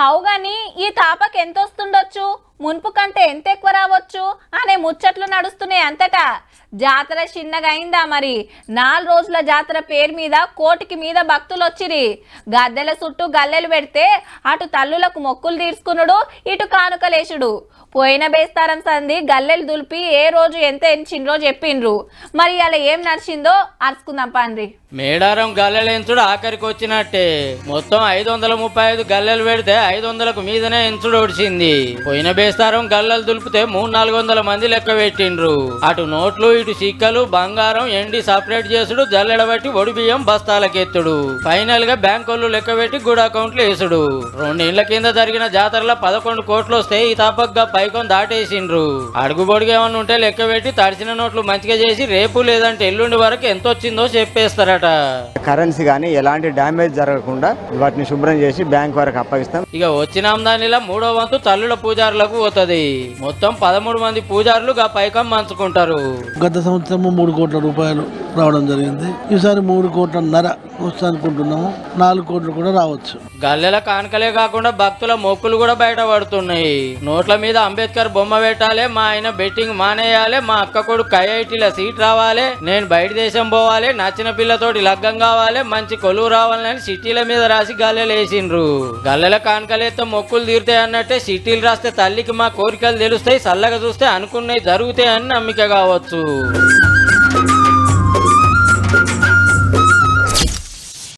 అవుగాని ఈ తాపకి ఎంత వస్తుండొచ్చు మున్పు కంటే ఎంత ఎక్కువ రావచ్చు అనే ముచ్చట్లు నడుస్తున్నాయి అంతటా జాతర చిన్నగా అయిందా మరి నాలుగు రోజుల జాతర పేరు మీద కోటికి మీద భక్తులు వచ్చిరి గద్దెల చుట్టూ గల్లెలు పెడితే అటు తల్లులకు మొక్కులు తీర్చుకునుడు ఇటు కానుకలేసుడు పోయిన బేస్తారం సంది గల్లెలు దులిపి ఏ రోజు ఎంత ఎంచిండ్రో చెప్పిండ్రు మరి అలా ఏం నడిచిందో అరుచుకుందాం పండ్రి మేడారం గల్లెలు ఆఖరికి వచ్చినట్టే మొత్తం ఐదు వందల ముప్పై ఐదు గల్లెలు పెడితే ఐదు వందలకు మీదనే ఎంచుడు ఒడిచింది పోయిన బేస్తారం గల్లెలు దులిపితే మూడు నాలుగు వందల మంది లెక్క పెట్టిండ్రు అటు నోట్లు ఇటు సిక్కలు బంగారం ఎండి సపరేట్ చేసుడు జల్లెడబట్టి ఒడి బియ్యం బస్తాలకెత్తుడు ఫైనల్ గా బ్యాంకోళ్ళు లెక్క పెట్టి గుడ్ అకౌంట్లు వేసుడు రెండేళ్ల కింద జరిగిన జాతరలో పదకొండు కోట్లు వస్తే ఈ తాపగ్గా పైకొని దాటేసిండ్రు అడుగు పొడుగు ఏమన్నా ఉంటే లెక్క పెట్టి తడిచిన నోట్లు మంచిగా చేసి రేపు లేదంటే ఎల్లుండి వరకు ఎంత వచ్చిందో చెప్పేస్తారట కరెన్సీ కానీ ఎలాంటి డ్యామేజ్ జరగకుండా వాటిని శుభ్రం చేసి బ్యాంక్ వరకు అప్పగిస్తాం ఇక వచ్చిన ఆమ్దానిలా మూడో వంతు తల్లుల పూజారులకు పోతది మొత్తం పదమూడు మంది పూజారులు గా పైకం మంచుకుంటారు గత సంవత్సరము మూడు కోట్ల రూపాయలు రావడం జరిగింది ఈసారి మూడు కోట్లన్నర వస్తా అనుకుంటున్నాము నాలుగు కోట్లు కూడా రావచ్చు గల్లెల కానుకలే కాకుండా భక్తుల మొక్కులు కూడా బయటపడుతున్నాయి నోట్ల మీద అంబేద్కర్ బొమ్మ పెట్టాలి మా ఆయన బెట్టింగ్ మానేయాలి మా అక్క కొడుకు ఐఐటీల సీట్ రావాలి నేను బయట దేశం పోవాలి నచ్చిన పిల్లతోటి లగ్గం కావాలి మంచి కొలువు రావాలని సిటీల మీద రాసి గల్లెలు వేసిండ్రు గల్లెల కానుకలేస్తే మొక్కులు తీరుతాయి అన్నట్టే సిటీలు రాస్తే తల్లికి మా కోరికలు తెలుస్తాయి చల్లగా చూస్తే అనుకున్నవి జరుగుతాయి అని నమ్మిక కావచ్చు